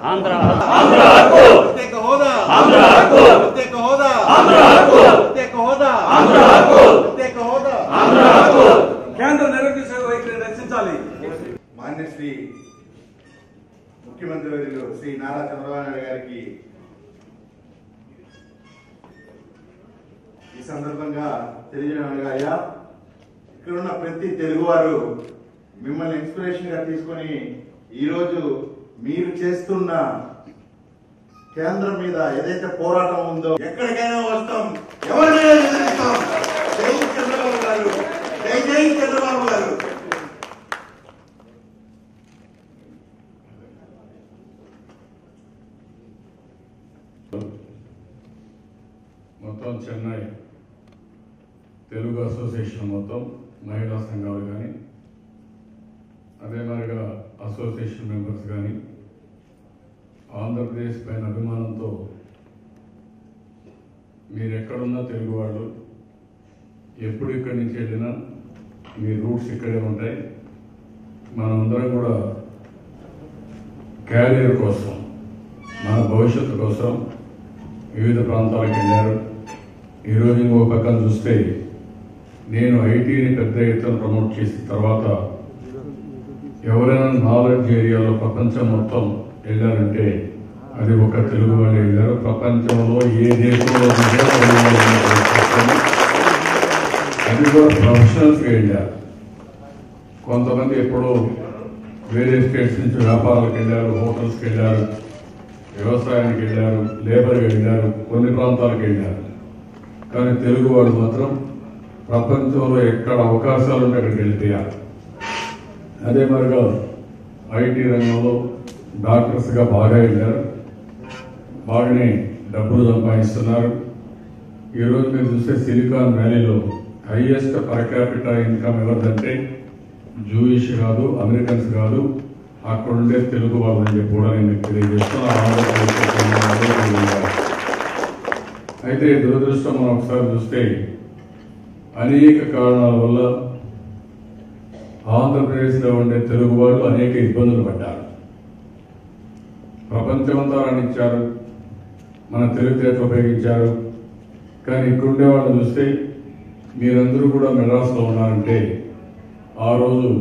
ఆంధ్ర ప్రత్యేక హోదా ప్రత్యేక హోదా ప్రత్యేక హోదా ప్రత్యేక హోదా కేంద్ర నిరంకుశ వైఖరిని రక్షించాలి మాన్య శ్రీ ముఖ్యమంత్రి వర్యులు శ్రీ నారా చంద్రబాబు నాయుడు గారికి ఈ సందర్భంగా తెలియజేయడం అయ్యా ఇక్కడ ఉన్న ప్రతి తెలుగువారు మిమ్మల్ని ఇన్స్పిరేషన్ గా తీసుకొని ఈరోజు మీరు చేస్తున్న కేంద్రం మీద ఏదైతే పోరాటం ఉందో ఎక్కడికైనా వస్తాం ఎవరినైనా ఎదిరిస్తాం జై చంద్రబాబు గారు జై జై చంద్రబాబు గారు మొత్తం చెన్నై తెలుగు అసోసియేషన్ మొత్తం మహిళా సంఘాలు కానీ అదే మరిగా అసోసియేషన్ మెంబర్స్ కానీ ఆంధ్రప్రదేశ్ పైన అభిమానంతో మీరు ఎక్కడున్నా తెలుగు వాళ్ళు ఎప్పుడు ఇక్కడి నుంచి వెళ్ళినా మీ రూట్స్ ఇక్కడే ఉంటాయి మనమందరం కూడా క్యారియర్ కోసం మన భవిష్యత్తు కోసం వివిధ ప్రాంతాలకు వెళ్ళారు ఈరోజు ఇంకో పక్కన చూస్తే నేను ఐటీని పెద్ద ఎత్తున ప్రమోట్ చేసిన తర్వాత ఎవరైనా నాలెడ్జ్ ఏరియాలో ప్రపంచం మొత్తం వెళ్ళారంటే అది ఒక తెలుగు వాళ్ళు వెళ్ళారు ప్రపంచంలో ఏ దేశంలో ఉన్నా తెలుగు వాళ్ళు ఉన్నారు. అది కూడా ప్రొఫెషనల్స్గా వెళ్ళారు కొంతమంది ఎప్పుడో వేరే స్టేట్స్ నుంచి వ్యాపారాలకు వెళ్ళారు హోటల్స్కి వెళ్ళారు వ్యవసాయానికి వెళ్ళారు లేబర్కి వెళ్ళారు కొన్ని ప్రాంతాలకు వెళ్ళారు కానీ తెలుగు వాళ్ళు మాత్రం ప్రపంచంలో ఎక్కడ అవకాశాలు ఉంటే అక్కడికి వెళ్ళిపోయారు అదే మరిగా ఐటీ రంగంలో డాక్టర్స్గా బాగా వెళ్ళారు బాగానే డబ్బులు సంపాదిస్తున్నారు ఈరోజు మీరు చూస్తే సిలికాన్ వ్యాలీలో హైయెస్ట్ పర్ క్యాపిటల్ ఇన్కమ్ ఎవరిదంటే జూయిష్ కాదు అమెరికన్స్ కాదు అక్కడ ఉండే తెలుగు వాళ్ళని చెప్పి కూడా నేను మీకు తెలియజేస్తున్నా ఆంధ్రప్రదేశ్లో తెలంగాణలో తెలుగు వాళ్ళు. అయితే దురదృష్టం మనం ఒకసారి చూస్తే అనేక కారణాల వల్ల ఆంధ్రప్రదేశ్లో ఉండే తెలుగు వాళ్ళు అనేక ఇబ్బందులు పడ్డారు ప్రపంచమంతా రాణించారు మన తెలివితేటలు ఉపయోగించారు కానీ ఇక్కడ ఉండే వాళ్ళని చూస్తే మీరందరూ కూడా మెడ్రాస్లో ఉన్నారంటే ఆ రోజు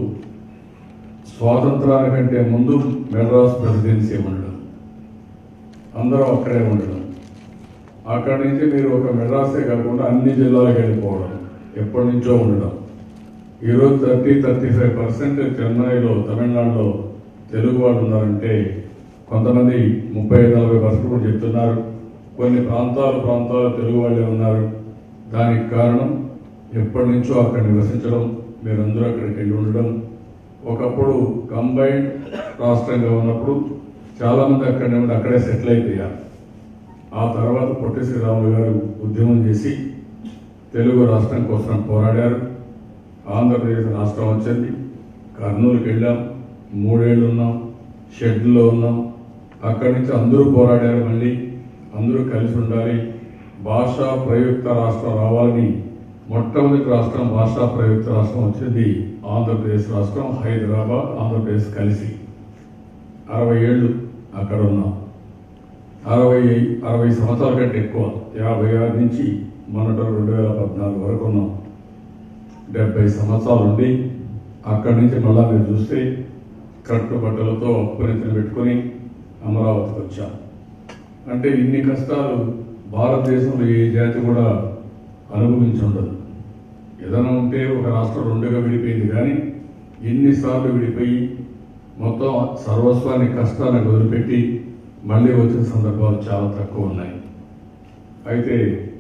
స్వాతంత్రానికంటే ముందు మెడ్రాస్ ప్రెసిడెన్సీ ఉండడం అందరూ అక్కడే ఉండడం అక్కడి నుంచి మీరు ఒక మెడ్రాసే కాకుండా అన్ని జిల్లాలకు వెళ్ళిపోవడం ఎప్పటి నుంచో ఉండడం ఈరోజు థర్టీ థర్టీ ఫైవ్ పర్సెంట్ చెన్నైలో తమిళనాడులో తెలుగు వాళ్ళు ఉన్నారంటే కొంతమంది ముప్పై ఐదు నలభై పర్సెంట్ కూడా చెప్తున్నారు కొన్ని ప్రాంతాలు ప్రాంతాలు తెలుగు వాళ్ళే ఉన్నారు దానికి కారణం ఎప్పటి నుంచో అక్కడ నివసించడం మీరందరూ అక్కడికి వెళ్ళి ఉండడం ఒకప్పుడు కంబైన్డ్ రాష్ట్రంగా ఉన్నప్పుడు చాలా మంది అక్కడనే ఉండి అక్కడే సెటిల్ అయిపోయారు ఆ తర్వాత పొట్టి శ్రీరాములు గారు ఉద్యమం చేసి తెలుగు రాష్ట్రం కోసం పోరాడారు ఆంధ్రప్రదేశ్ రాష్ట్రం వచ్చింది కర్నూలుకి వెళ్ళాం మూడేళ్లు ఉన్నాం షెడ్లో ఉన్నాం అక్కడి నుంచి అందరూ పోరాడారు మళ్ళీ అందరూ కలిసి ఉండాలి భాషా ప్రయుక్త రాష్ట్రం రావాలని మొట్టమొదటి రాష్ట్రం భాషా ప్రయుక్త రాష్ట్రం వచ్చింది ఆంధ్రప్రదేశ్ రాష్ట్రం హైదరాబాద్ ఆంధ్రప్రదేశ్ కలిసి అరవై ఏళ్ళు అక్కడ ఉన్నాం అరవై అరవై సంవత్సరాల కంటే ఎక్కువ యాభై ఆరు నుంచి మొన్నట రెండు వేల పద్నాలుగు వరకు ఉన్నాం డెబ్బై సంవత్సరాలు ఉండి అక్కడి నుంచి మళ్ళా మీరు చూస్తే కట్టుబట్టలతో అప్పునెత్తిన పెట్టుకుని అమరావతికి వచ్చాం అంటే ఇన్ని కష్టాలు భారతదేశంలో ఏ జాతి కూడా అనుభవించి ఉండదు ఏదైనా ఉంటే ఒక రాష్ట్రం రెండుగా విడిపోయింది కానీ ఎన్నిసార్లు విడిపోయి మొత్తం సర్వస్వాన్ని కష్టాన్ని వదిలిపెట్టి మళ్ళీ వచ్చిన సందర్భాలు చాలా తక్కువ ఉన్నాయి అయితే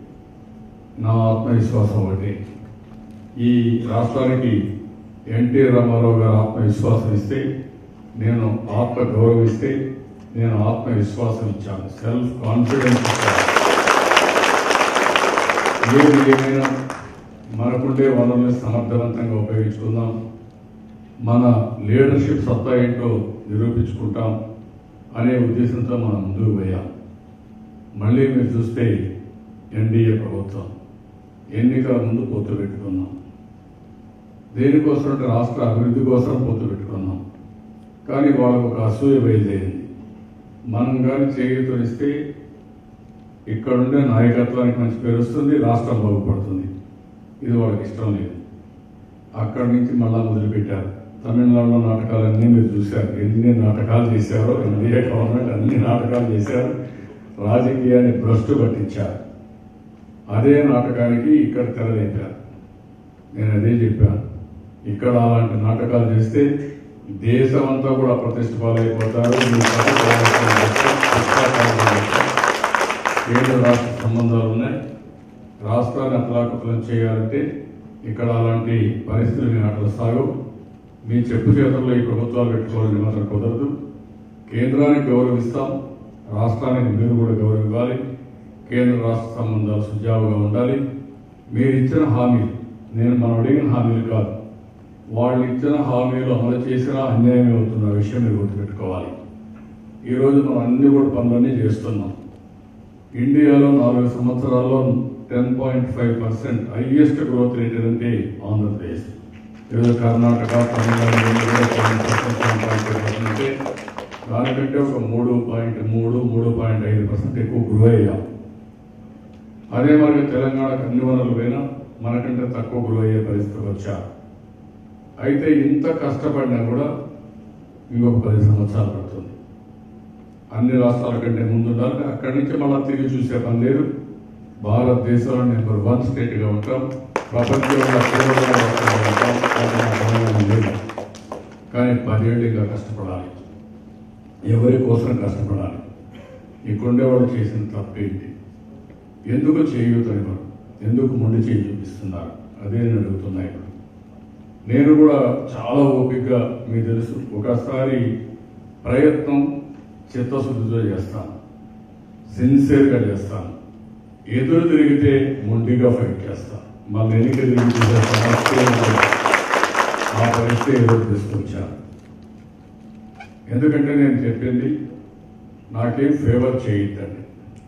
నా ఆత్మవిశ్వాసం ఒకటి ఈ రాష్ట్రానికి ఎన్టీ రామారావు గారు ఆత్మవిశ్వాసం ఇస్తే నేను ఆత్మ గౌరవిస్తే నేను ఆత్మవిశ్వాసం ఇచ్చాను సెల్ఫ్ కాన్ఫిడెన్స్ ఇచ్చాను ఏది ఏమైనా మనకుండే వనరుల్ని సమర్థవంతంగా ఉపయోగించుకుందాం మన లీడర్షిప్ సత్తా ఏంటో నిరూపించుకుంటాం అనే ఉద్దేశంతో మనం ముందుకు పోయాం మళ్ళీ మీరు చూస్తే ఎన్డీఏ ప్రభుత్వం ఎన్నికల ముందు పొత్తు పెట్టుకున్నాం దేనికోసం అంటే రాష్ట్ర అభివృద్ధి కోసం పొత్తు పెట్టుకున్నాం కానీ వాళ్ళకు ఒక అసూయ బయలుదేరింది మనం కానీ చేయూతనిస్తే ఇక్కడుండే నాయకత్వానికి మంచి పేరు వస్తుంది రాష్ట్రం బాగుపడుతుంది ఇది వాళ్ళకి ఇష్టం లేదు అక్కడి నుంచి మళ్ళా మొదలుపెట్టారు తమిళనాడులో నాటకాలన్నీ మీరు చూశారు ఎన్ని నాటకాలు చేశారో ఎన్డీఏ గవర్నమెంట్ అన్ని నాటకాలు చేశారు రాజకీయాన్ని భ్రష్టు పట్టించారు అదే నాటకానికి ఇక్కడ తెరలేపారు నేను అదే చెప్పాను ఇక్కడ అలాంటి నాటకాలు చేస్తే దేశం అంతా కూడా ప్రతిష్ట పాలైపోతారు మీ పట్ల పోరాటం చేస్తే పశ్చాత్తాపం చేస్తే కేంద్ర రాష్ట్ర సంబంధాలు ఉన్నాయి రాష్ట్రాన్ని అతలాకుతలం చేయాలంటే ఇక్కడ అలాంటి పరిస్థితులు మీ నాటలు సాగు మీ చెప్పు చేతుల్లో ఈ ప్రభుత్వాలు పెట్టుకోవాలని మాత్రం కుదరదు కేంద్రానికి గౌరవిస్తాం రాష్ట్రానికి మీరు కూడా గౌరవివ్వాలి కేంద్ర రాష్ట్ర సంబంధాలు సుజావుగా ఉండాలి మీరు ఇచ్చిన హామీలు నేను మనం అడిగిన హామీలు కాదు వాళ్ళు ఇచ్చిన హామీలు అమలు చేసినా అన్యాయం అవుతున్న విషయం మీరు గుర్తుపెట్టుకోవాలి ఈరోజు మనం అన్ని కూడా పనులన్నీ చేస్తున్నాం ఇండియాలో నాలుగు సంవత్సరాల్లో ten point five percent highest growth rate ఏదంటే ఆంధ్రప్రదేశ్ ఏదో కర్ణాటక తమిళనాడు అంటే దానికంటే ఒక మూడు పాయింట్ మూడు మూడు పాయింట్ ఐదు పర్సెంట్ ఎక్కువ గ్రో అయ్యాం అదే మరి తెలంగాణకు అన్ని వనరులు పోయినా మనకంటే తక్కువ గ్రో అయ్యే పరిస్థితికి వచ్చారు అయితే ఇంత కష్టపడినా కూడా ఇంకొక పది సంవత్సరాలు పడుతుంది అన్ని రాష్ట్రాల కంటే ముందు ఉండాలి అక్కడి నుంచి మళ్ళీ తిరిగి చూసే పని లేదు భారతదేశంలో నెంబర్ వన్ స్టేట్ గా ఉంటాం ప్రపంచంలో అత్యున్నత రాష్ట్రంగా ఉంటాం అది నా గమనం లేదు కానీ పదేళ్ళుగా కష్టపడాలి ఎవరి కోసం కష్టపడాలి ఇక్కడుండేవాళ్ళు చేసిన తప్పేంటి ఎందుకు చేయూతనివ్వరు ఎందుకు మొండి చేయి చూపిస్తున్నారు అదే నేను అడుగుతున్నా ఇప్పుడు నేను కూడా చాలా ఓపికగా మీకు తెలుసు ఒకసారి ప్రయత్నం చిత్తశుద్ధితో చేస్తాను సిన్సియర్గా చేస్తాను ఎదురు తిరిగితే మొండిగా ఫైట్ చేస్తాను మళ్ళీ వెనక తిరిగి చూసే సమస్య లేదు. ఆ పరిస్థితి ఎదురు తీసుకొచ్చాను ఎందుకంటే నేను చెప్పింది నాకేం ఫేవర్ చేయొద్దండి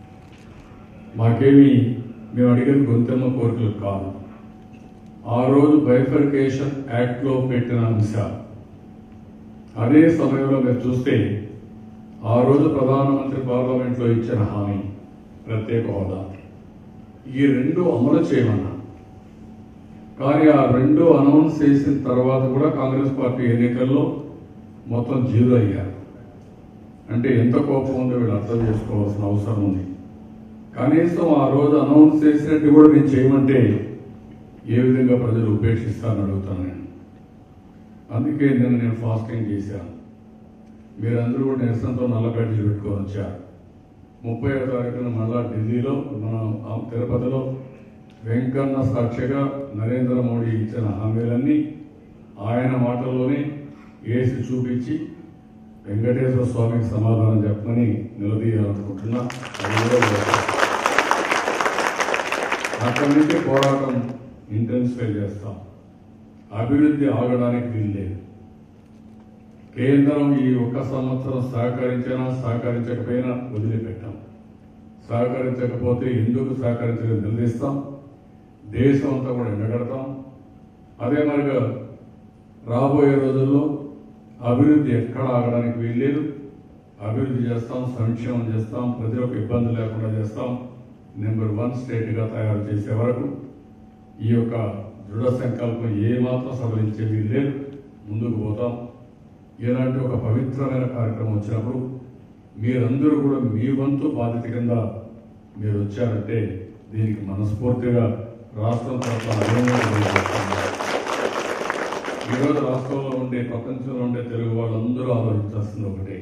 మాకేమి మేము అడిగిన గొంతెమ్మ కోరికలు కాదు ఆ రోజు బైఫర్కేషన్ యాక్ట్లో పెట్టిన అంశాలు అదే సమయంలో మీరు చూస్తే ఆ రోజు ప్రధానమంత్రి పార్లమెంట్లో ఇచ్చిన హామీ ప్రత్యేక హోదా ఈ రెండు అమలు చేయమన్నా కానీ ఆ రెండు అనౌన్స్ చేసిన తర్వాత కూడా కాంగ్రెస్ పార్టీ ఎన్నికల్లో మొత్తం జీరో అయ్యారు అంటే ఎంత కోపం ఉందో వీళ్ళు అర్థం చేసుకోవాల్సిన అవసరం ఉంది కనీసం ఆ రోజు అనౌన్స్ చేసినట్టు కూడా నేను చేయమంటే ఏ విధంగా ప్రజలు ఉపేక్షిస్తారని అడుగుతాను నేను అందుకే నిన్న నేను ఫాస్టింగ్ చేశాను మీరందరూ కూడా నిరసనతో నల్ల బ్యాడ్జీలు పెట్టుకొని వచ్చారు ముప్పై తారీఖున మళ్ళా ఢిల్లీలో మన ఆ తిరుపతిలో వెంకన్న సాక్షిగా నరేంద్ర మోడీ ఇచ్చిన హామీలన్నీ ఆయన మాటల్లోనే వేసి చూపించి వెంకటేశ్వర స్వామికి సమాధానం చెప్పమని నిలదీయాలనుకుంటున్నా అది కూడా చేస్తాను. అక్కడి నుంచి పోరాటం ఇంటెన్సిఫై చేస్తాం అభివృద్ధి ఆగడానికి వీల్లేదు కేంద్రం ఈ ఒక్క సంవత్సరం సహకరించినా సహకరించకపోయినా వదిలిపెట్టాం సహకరించకపోతే ఎందుకు సహకరించడం నిలదీస్తాం దేశం అంతా కూడా ఎండగడతాం అదే మరిగా రాబోయే రోజుల్లో అభివృద్ధి ఎక్కడ ఆగడానికి వీల్లేదు అభివృద్ధి చేస్తాం సంక్షేమం చేస్తాం ప్రజలకు ఇబ్బంది లేకుండా చేస్తాం నెంబర్ వన్ స్టేట్గా తయారు చేసే వరకు ఈ యొక్క దృఢ సంకల్పం ఏమాత్రం సవరించే వీల్లేదు ముందుకు పోతాం ఇలాంటి ఒక పవిత్రమైన కార్యక్రమం వచ్చినప్పుడు మీరందరూ కూడా మీ వంతు బాధ్యత కింద మీరు వచ్చారంటే దీనికి మనస్ఫూర్తిగా రాష్ట్రం తరఫున అభినందనలు తెలియజేస్తున్నాను. ఈరోజు రాష్ట్రంలో ఉండే ప్రపంచంలో ఉండే తెలుగు వాళ్ళందరూ ఆలోచించాల్సింది ఒకటే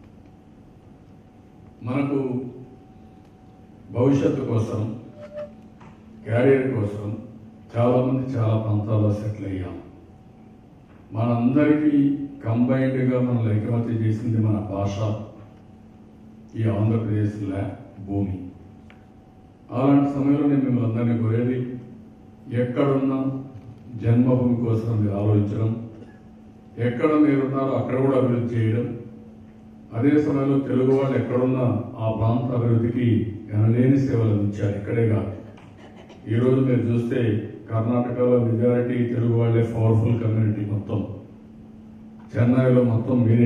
మనకు భవిష్యత్తు కోసం క్యారియర్ కోసం చాలా మంది చాలా ప్రాంతాల్లో సెటిల్ అయ్యాం మనందరికీ కంబైన్డ్గా మనం ఐకమత్య చేసింది మన భాష ఈ ఆంధ్రప్రదేశ్ ల్యా భూమి అలాంటి సమయంలో నేను మిమ్మల్ని అందరినీ కోరేది ఎక్కడున్నా జన్మభూమి కోసం మీరు ఆలోచించడం ఎక్కడ మీరున్నారో అక్కడ కూడా అభివృద్ధి చేయడం అదే సమయంలో తెలుగు వాళ్ళు ఎక్కడున్నా ఆ ప్రాంత అభివృద్ధికి ఎనలేని సేవలు అందించారు ఇక్కడే కాదు ఈరోజు మీరు చూస్తే కర్ణాటకలో మెజారిటీ తెలుగు వాళ్ళే పవర్ఫుల్ కమ్యూనిటీ మొత్తం చెన్నైలో మొత్తం మీరే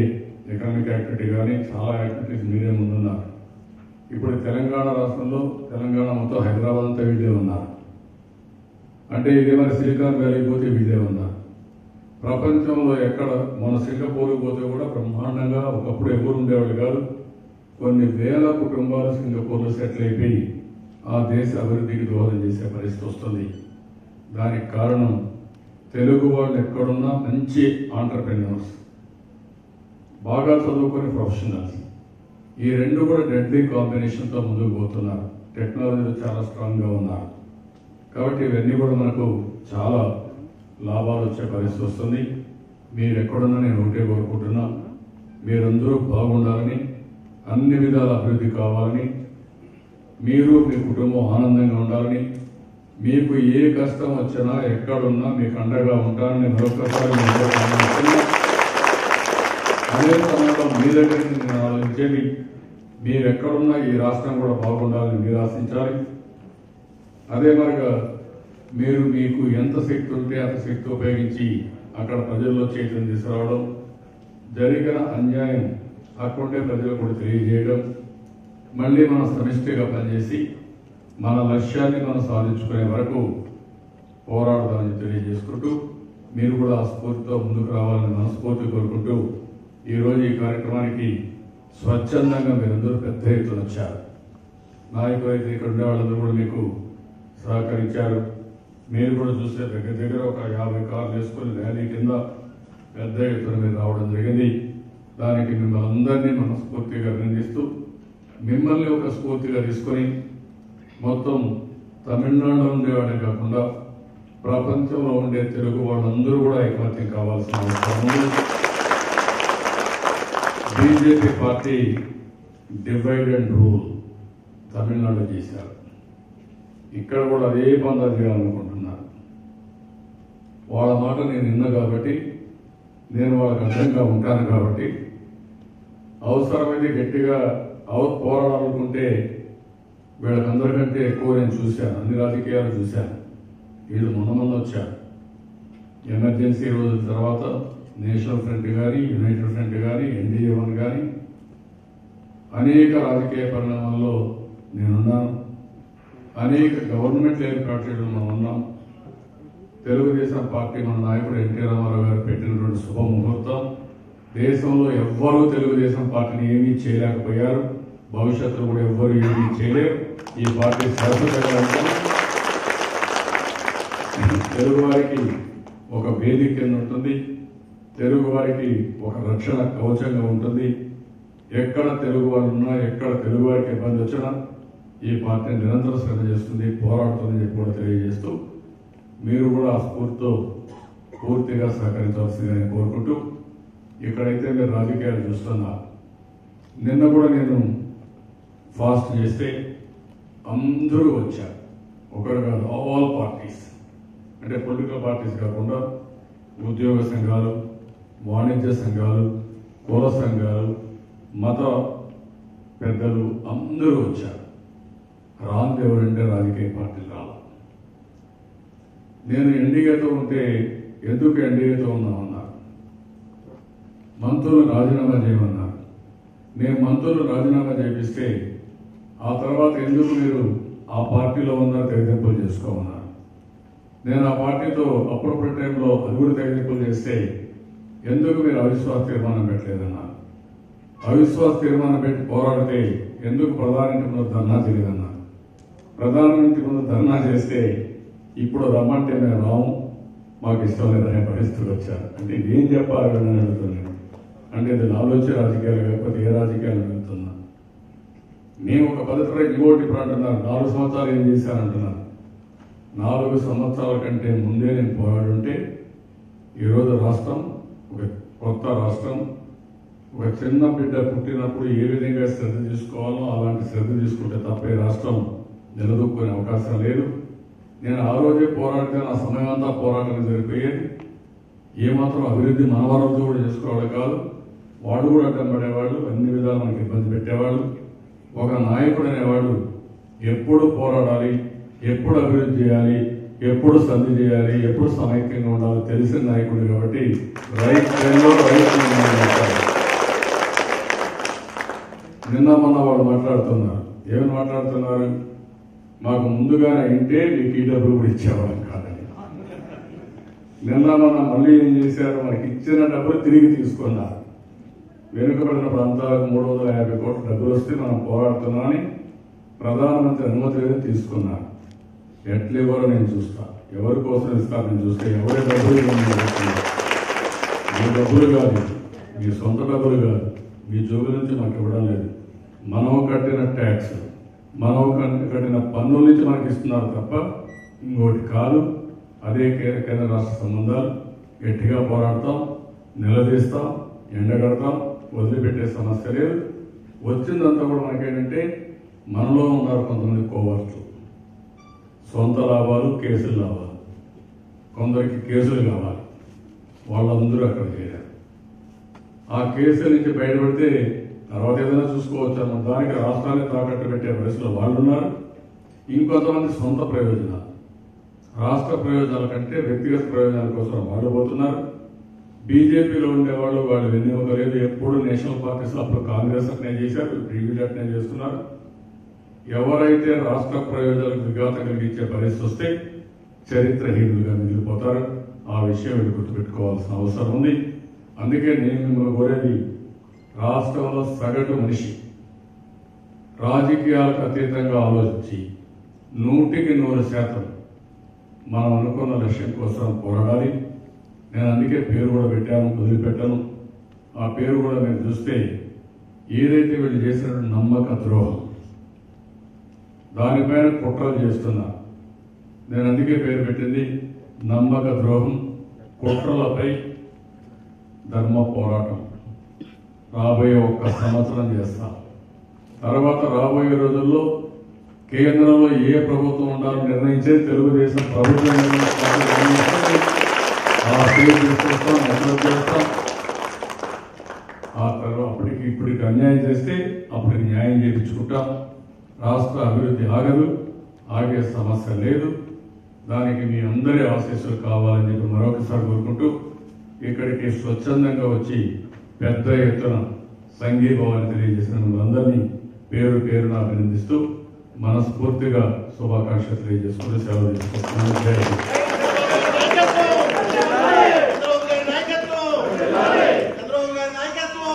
ఎకనామిక్ యాక్టివిటీ కానీ చాలా యాక్టివిటీస్ మీరే ముందున్నారు ఇప్పుడు తెలంగాణ రాష్ట్రంలో తెలంగాణ మొత్తం హైదరాబాద్ అంతా వీళ్ళే ఉన్నారు అంటే ఇదే మరి సిలికాన్ వ్యాలీ పోతే వీళ్ళే ఉన్నారు ప్రపంచంలో ఎక్కడ మన సింగపూర్ పోతే కూడా బ్రహ్మాండంగా ఒకప్పుడు ఎవరు ఉండేవాళ్ళు కాదు కొన్ని వేల కుటుంబాలు సింగపూర్లో సెటిల్ అయిపోయి ఆ దేశ అభివృద్ధికి దోహదం చేసే పరిస్థితి వస్తుంది దానికి కారణం తెలుగు వాళ్ళు ఎక్కడున్నా మంచి ఆంటర్ప్రెన్యూర్స్ బాగా చదువుకునే ప్రొఫెషనల్స్ ఈ రెండు కూడా డెడ్లీ కాంబినేషన్తో ముందుకు పోతున్నారు టెక్నాలజీలో చాలా స్ట్రాంగ్గా ఉన్నారు కాబట్టి ఇవన్నీ కూడా మనకు చాలా లాభాలు వచ్చే పరిస్థితి వస్తుంది మీరు ఎక్కడున్నా నేను ఒకటే కోరుకుంటున్నా మీరందరూ బాగుండాలని అన్ని విధాల అభివృద్ధి కావాలని మీరు మీ కుటుంబం ఆనందంగా ఉండాలని మీకు ఏ కష్టం వచ్చినా ఎక్కడున్నా మీకు అండగా ఉంటానని మరొకసారి మీ అందరికీ ఆనందిస్తున్నా. అదే సమయంలో మీ దగ్గరికి నేను ఆలోచించేది మీరు ఎక్కడున్నా ఈ రాష్ట్రం కూడా బాగుండాలని మీరు ఆశించాలి అదే మరిగా మీరు మీకు ఎంత శక్తి ఉంటే అంత శక్తి ఉపయోగించి అక్కడ ప్రజల్లో చైతన్యం తీసుకురావడం జరిగిన అన్యాయం అక్కడుండే ప్రజలకు కూడా తెలియజేయడం మళ్ళీ మనం సమిష్టిగా పనిచేసి మన లక్ష్యాన్ని మనం సాధించుకునే వరకు పోరాడదామని తెలియజేసుకుంటూ మీరు కూడా ఆ స్ఫూర్తితో ముందుకు రావాలని మనస్ఫూర్తి కోరుకుంటూ ఈరోజు ఈ కార్యక్రమానికి స్వచ్ఛందంగా మీరందరూ పెద్ద ఎత్తున వచ్చారు నాయకులు అయితే ఇక్కడ ఉండే వాళ్ళందరూ కూడా మీకు సహకరించారు మీరు కూడా చూస్తే దగ్గర దగ్గర ఒక యాభై కార్లు వేసుకొని ర్యాలీ కింద పెద్ద ఎత్తున మీరు రావడం జరిగింది దానికి మిమ్మల్ని అందరినీ మనస్ఫూర్తిగా అభినందిస్తూ మిమ్మల్ని ఒక స్ఫూర్తిగా తీసుకొని మొత్తం తమిళనాడులో ఉండేవాడే కాకుండా ప్రపంచంలో ఉండే తెలుగు వాళ్ళందరూ కూడా ఐకమత్యం కావాల్సిన అవసరం ఉంది BJP party divide and rule Tamil Nadu చేశారు ఇక్కడ కూడా అదే పందా చేయాలనుకుంటున్నారు వాళ్ళ మాట నేను విన్నా కాబట్టి నేను వాళ్ళకి అర్థంగా ఉంటాను కాబట్టి అవసరమైతే గట్టిగా అవ- పోరాడాలనుకుంటే వీళ్ళకందరికంటే ఎక్కువ నేను చూశాను అన్ని రాజకీయాలు చూశాను వీళ్ళు మొన్న మొన్న వచ్చారు ఎమర్జెన్సీ రోజుల తర్వాత నేషనల్ ఫ్రంట్ కానీ యునైటెడ్ ఫ్రంట్ కానీ ఎన్డీఏ వన్ కానీ అనేక రాజకీయ పరిణామాల్లో నేనున్నాను అనేక గవర్నమెంట్ ఏర్పాటు చేయడం మనం ఉన్నాం తెలుగుదేశం పార్టీ మన నాయకుడు ఎన్టీ రామారావు గారు పెట్టినటువంటి శుభ ముహూర్తం దేశంలో ఎవ్వరూ తెలుగుదేశం పార్టీని ఏమీ చేయలేకపోయారు భవిష్యత్తులో కూడా ఎవ్వరూ ఏమీ చేయలేరు ఈ పార్టీ శాశ్వతంగా ఉంటుంది తెలుగు వారికి ఒక వేదిక కింద ఉంటుంది తెలుగు వారికి ఒక రక్షణ కవచంగా ఉంటుంది ఎక్కడ తెలుగు వాళ్ళు ఉన్నా ఎక్కడ తెలుగు వారికి ఇబ్బంది వచ్చినా ఈ పార్టీ నిరంతరం శ్రద్ధ చేస్తుంది పోరాడుతుందని చెప్పి కూడా తెలియజేస్తూ మీరు కూడా ఆ స్ఫూర్తితో పూర్తిగా సహకరించవలసిందిగా నేను కోరుకుంటూ ఇక్కడైతే మీరు రాజకీయాలు చూస్తున్నారు నిన్న కూడా నేను ఫాస్ట్ చేస్తే అందరూ వచ్చారు ఒకరు కాదు ఆల్ పార్టీస్ అంటే పొలిటికల్ పార్టీస్ కాకుండా ఉద్యోగ సంఘాలు వాణిజ్య సంఘాలు కుల సంఘాలు మత పెద్దలు అందరూ వచ్చారు రాంది ఎవరంటే రాజకీయ పార్టీలు రావాలి నేను ఎన్డీఏతో ఉంటే ఎందుకు ఎన్డీఏతో ఉన్నామన్నారు మంత్రులు రాజీనామా చేయమన్నారు నేను మంత్రులు రాజీనామా చేపిస్తే ఆ తర్వాత ఎందుకు మీరు ఆ పార్టీలో ఉన్న తెగదెంపులు చేసుకోమన్నారు నేను ఆ పార్టీతో అప్పుడప్పుడు టైంలో అది కూడా తెగదెంపులు చేస్తే ఎందుకు మీరు అవిశ్వాస తీర్మానం పెట్టలేదన్నారు అవిశ్వాస తీర్మానం పెట్టి పోరాడితే ఎందుకు ప్రధాని ముందు ధర్నా చేయలేదన్నారు ప్రధానమంత్రి ముందు ధర్నా చేస్తే ఇప్పుడు రమ్మంటే మేము రాము మాకు ఇష్టం లేదనే పరిస్థితులు వచ్చారు అంటే ఏం చెప్పాలి అని అడుగుతున్నాను అంటే ఇది నాలో వచ్చే రాజకీయాలు కాకపోతే ఏ రాజకీయాలు అడుగుతున్నా మేము ఒక పద్ధతిలో ఇంకోటి ఇప్పుడు అంటున్నారు నాలుగు సంవత్సరాలు ఏం చేశానంటున్నారు నాలుగు సంవత్సరాల కంటే ముందే నేను పోరాడుంటే ఈరోజు రాష్ట్రం ఒక కొత్త రాష్ట్రం ఒక చిన్న బిడ్డ పుట్టినప్పుడు ఏ విధంగా శ్రద్ధ తీసుకోవాలో అలాంటి శ్రద్ధ తీసుకుంటే తప్ప ఈ రాష్ట్రం నిలదొక్కునే అవకాశం లేదు నేను ఆ రోజే పోరాడితే నా సమయం అంతా పోరాటం జరిపోయేది ఏమాత్రం అభివృద్ధి మన వరకు కూడా చేసుకోవాలి కాదు వాడు కూడా అడ్డం పడేవాళ్ళు అన్ని విధాలు మనకి ఇబ్బంది పెట్టేవాళ్ళు ఒక నాయకుడు అనేవాడు ఎప్పుడు పోరాడాలి ఎప్పుడు అభివృద్ధి చేయాలి ఎప్పుడు సంధి చేయాలి ఎప్పుడు సమైక్యంగా ఉండాలో తెలిసిన నాయకుడు కాబట్టి రైట్ టైంలో రైట్ నిర్ణయం చేస్తారు. నిన్న మొన్న వాళ్ళు మాట్లాడుతున్నారు ఏమని మాట్లాడుతున్నారు మాకు ముందుగానే ఇంటే మీకు ఈ డబ్బులు కూడా ఇచ్చేవాళ్ళం కాదని నిన్న మొన్న మళ్ళీ ఏం చేశారు మనకి ఇచ్చిన డబ్బులు తిరిగి తీసుకున్నారు వెనుకబడిన ప్రాంతాలకు మూడు వందల యాభై కోట్ల డబ్బులు వస్తే మనం పోరాడుతున్నామని ప్రధానమంత్రి అనుమతి మీద తీసుకున్నారు ఎట్లా ఇవ్వాలో నేను చూస్తా ఎవరి కోసం ఇస్తాను నేను చూస్తే ఎవరి డబ్బులు ఇవ్వను నేను చూస్తున్నా. మీ డబ్బులు కాదు ఇది. మీ సొంత డబ్బులు కాదు మీ జోబు నుంచి మాకు ఇవ్వడం లేదు మనం కట్టిన ట్యాక్స్ మనం కట్- కట్టిన పన్నుల నుంచి మనకి ఇస్తున్నారు తప్ప ఇంకోటి కాదు అదే కే- కేంద్ర రాష్ట్ర సంబంధాలు గట్టిగా పోరాడతాం నిలదీస్తాం ఎండగడతాం వదిలిపెట్టే సమస్య లేదు వచ్చిందంతా కూడా మనకేంటంటే మనలో ఉన్నారు కొంతమంది కోవర్ట్లు సొంత లాభాలు కేసులు లాభాలు కొందరికి కేసులు కావాలి వాళ్ళందరూ అక్కడ చేరారు ఆ కేసుల నుంచి బయటపడితే తర్వాత ఏదైనా చూసుకోవచ్చు అన్న దానికి రాష్ట్రాన్ని తాకట్టు పెట్టే పరిస్థితిలో వాళ్ళు ఉన్నారు ఇంకొంతమంది సొంత ప్రయోజనాలు రాష్ట్ర ప్రయోజనాల కంటే వ్యక్తిగత ప్రయోజనాల కోసం వాళ్ళు పోతున్నారు బీజేపీలో ఉండేవాళ్ళు వాళ్ళు వెన్నెముకలేదు ఎప్పుడు నేషనల్ పార్టీస్ అప్పుడు కాంగ్రెస్ అట్నే చేశారు టీవీలు అట్నే చేస్తున్నారు ఎవరైతే రాష్ట్ర ప్రయోజనాలకు విఘాతం కలిగించే పరిస్థితి వస్తే చరిత్రహీనులుగా మిగిలిపోతారు ఆ విషయం మీరు గుర్తుపెట్టుకోవాల్సిన అవసరం ఉంది అందుకే నేను మిమ్మల్ని కోరేది రాష్ట్రంలో సగటు మనిషి రాజకీయాలకు అతీతంగా ఆలోచించి నూటికి నూరు శాతం మనం అనుకున్న లక్ష్యం కోసం పోరాడాలి నేను అందుకే పేరు కూడా పెట్టాను వదిలిపెట్టాను ఆ పేరు కూడా మీరు చూస్తే ఏదైతే వీళ్ళు చేసిన నమ్మక ద్రోహం దానిపైన కుట్రలు చేస్తున్నా నేను అందుకే పేరు పెట్టింది నమ్మక ద్రోహం కుట్రలపై ధర్మ పోరాటం రాబోయే ఒక్క సంవత్సరం చేస్తాం తర్వాత రాబోయే రోజుల్లో కేంద్రంలో ఏ ప్రభుత్వం ఉండాలో నిర్ణయించే తెలుగుదేశం ప్రభుత్వం నిర్ణయిస్తుంది. ఆ పేరు తీసుకొస్తాం నెట్వర్క్ చేస్తాం ఆ తర్వాత అప్పటికి ఇప్పటికి అన్యాయం చేస్తే అప్పటికి న్యాయం చేయించుకుంటాం రాష్ట్ర అభివృద్ధి ఆగదు ఆగే సమస్య లేదు దానికి మీ అందరి ఆశీస్సులు కావాలని చెప్పి మరొకసారి కోరుకుంటూ ఇక్కడికి స్వచ్ఛందంగా వచ్చి పెద్ద ఎత్తున సంఘీభావాన్ని తెలియజేసిన మిమ్మల్ని పేరు పేరున అభినందిస్తూ మనస్ఫూర్తిగా శుభాకాంక్షలు తెలియజేసుకుంటూ సెలవు తీసుకుంటున్నాను జై హింద్. చంద్రబాబు గారి నాయకత్వం చంద్రబాబు గారి నాయకత్వం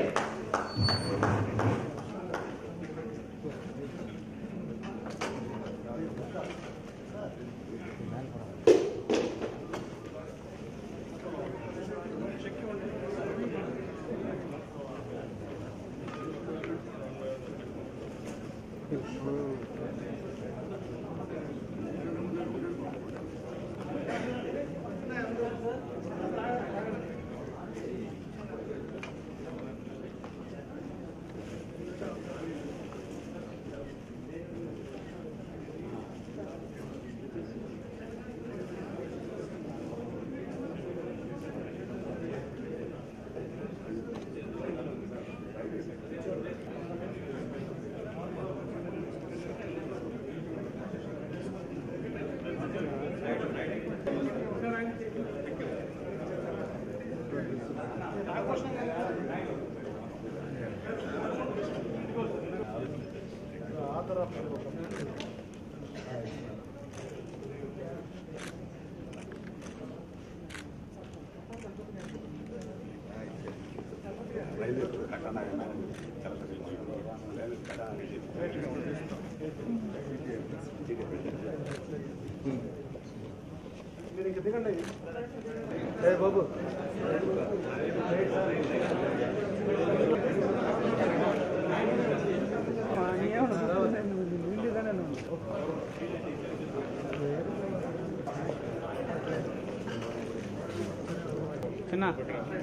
చిన్న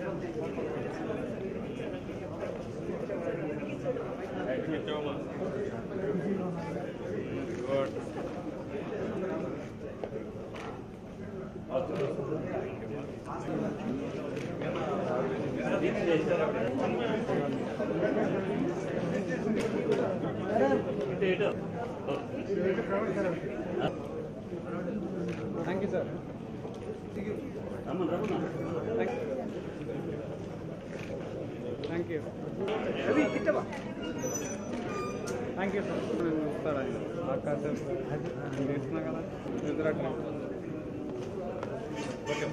thank you sir thank thank you Ravi ఇట్టవా థ్యాంక్ యూ సార్ నేను చూస్తారా ఆకాశం నేను చేస్తున్నా కదా ఇద్దరు అట్లా ఓకే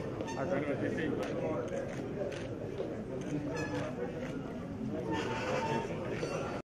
అక్కడ